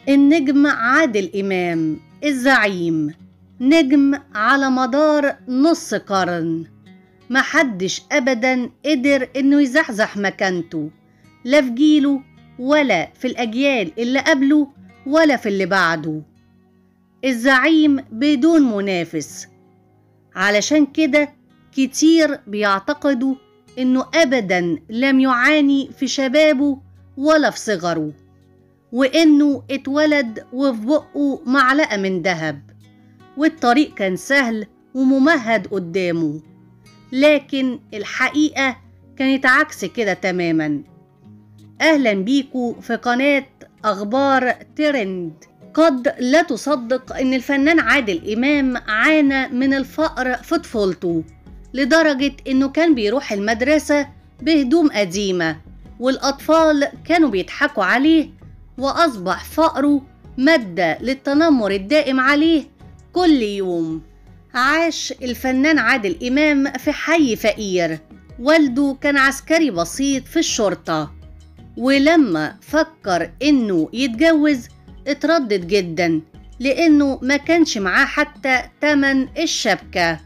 النجم عادل إمام الزعيم نجم على مدار نص قرن محدش أبدا قدر إنه يزحزح مكانته لا في جيله ولا في الأجيال اللي قبله ولا في اللي بعده الزعيم بدون منافس علشان كده كتير بيعتقدوا إنه أبدا لم يعاني في شبابه ولا في صغره وإنه اتولد وفي بقه معلقة من دهب والطريق كان سهل وممهد قدامه لكن الحقيقة كانت عكس كده تماما أهلا بيكو في قناة أخبار ترند قد لا تصدق إن الفنان عادل إمام عانى من الفقر في طفولته لدرجة إنه كان بيروح المدرسة بهدوم قديمة والأطفال كانوا بيضحكوا عليه وأصبح فقره مادة للتنمر الدائم عليه كل يوم عاش الفنان عادل إمام في حي فقير والده كان عسكري بسيط في الشرطة ولما فكر إنه يتجوز اتردد جدا لأنه ما كانش معاه حتى تمن الشبكة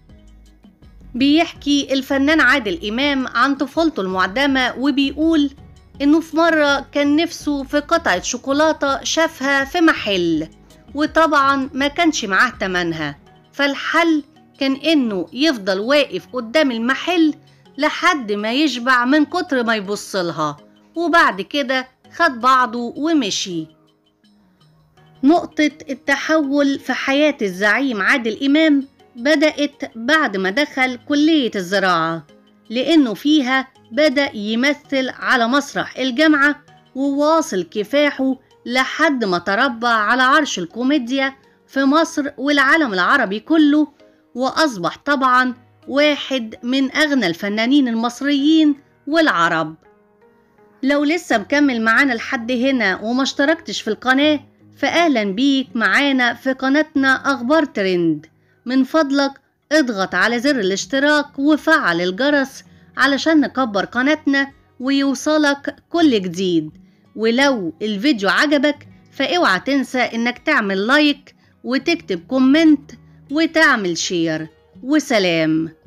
بيحكي الفنان عادل إمام عن طفولته المعدمة وبيقول إنه في مرة كان نفسه في قطعة شوكولاتة شافها في محل وطبعا ما كانش معاه تمنها فالحل كان إنه يفضل واقف قدام المحل لحد ما يشبع من كتر ما يبصلها وبعد كده خد بعضه ومشي نقطة التحول في حياة الزعيم عادل إمام بدأت بعد ما دخل كلية الزراعة لأنه فيها بدأ يمثل على مسرح الجامعة وواصل كفاحه لحد ما تربى على عرش الكوميديا في مصر والعالم العربي كله وأصبح طبعا واحد من أغنى الفنانين المصريين والعرب لو لسه مكمل معانا لحد هنا وما اشتركتش في القناة فأهلا بيك معانا في قناتنا أخبار ترند من فضلك اضغط على زر الاشتراك وفعل الجرس علشان نكبر قناتنا ويوصلك كل جديد ولو الفيديو عجبك فاوعى تنسى انك تعمل لايك وتكتب كومنت وتعمل شير وسلام